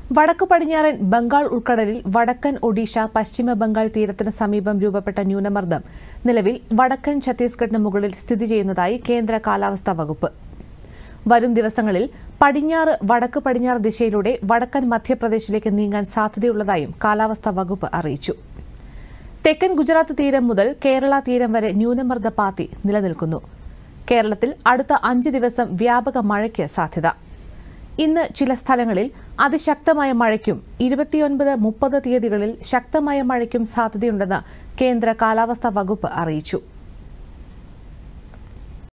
വടക്കു പടിഞ്ഞാറൻ ബംഗാൾ ഉൾക്കടലിൽ വടക്കൻ ഒഡീഷ പശ്ചിമ ബംഗാൾ തീരത്തിന് സമീപം രൂപപ്പെട്ട ന്യൂനമർദ്ദം നിലവിൽ വടക്കൻ ഛത്തീസ്ഗഡിന് മുകളിൽ സ്ഥിതി ചെയ്യുന്നതായി കേന്ദ്ര കാലാവസ്ഥാ വകുപ്പ് വരും ദിവസങ്ങളിൽ പടിഞ്ഞാറ് വടക്ക് പടിഞ്ഞാറ് ദിശയിലൂടെ വടക്കൻ മധ്യപ്രദേശിലേക്ക് നീങ്ങാൻ സാധ്യതയുള്ളതായും കാലാവസ്ഥാ വകുപ്പ് അറിയിച്ചു തെക്കൻ ഗുജറാത്ത് തീരം മുതൽ കേരള തീരം വരെ ന്യൂനമർദ്ദ പാത്തി നിലനിൽക്കുന്നു കേരളത്തിൽ അടുത്ത അഞ്ച് ദിവസം വ്യാപക മഴയ്ക്ക് സാധ്യത ഇന്ന് ചില സ്ഥലങ്ങളിൽ അതിശക്തമായ മഴയ്ക്കും ഇരുപത്തിയൊൻപത് മുപ്പത് തീയതികളിൽ ശക്തമായ മഴയ്ക്കും സാധ്യതയുണ്ടെന്ന് കേന്ദ്ര കാലാവസ്ഥാ വകുപ്പ് അറിയിച്ചു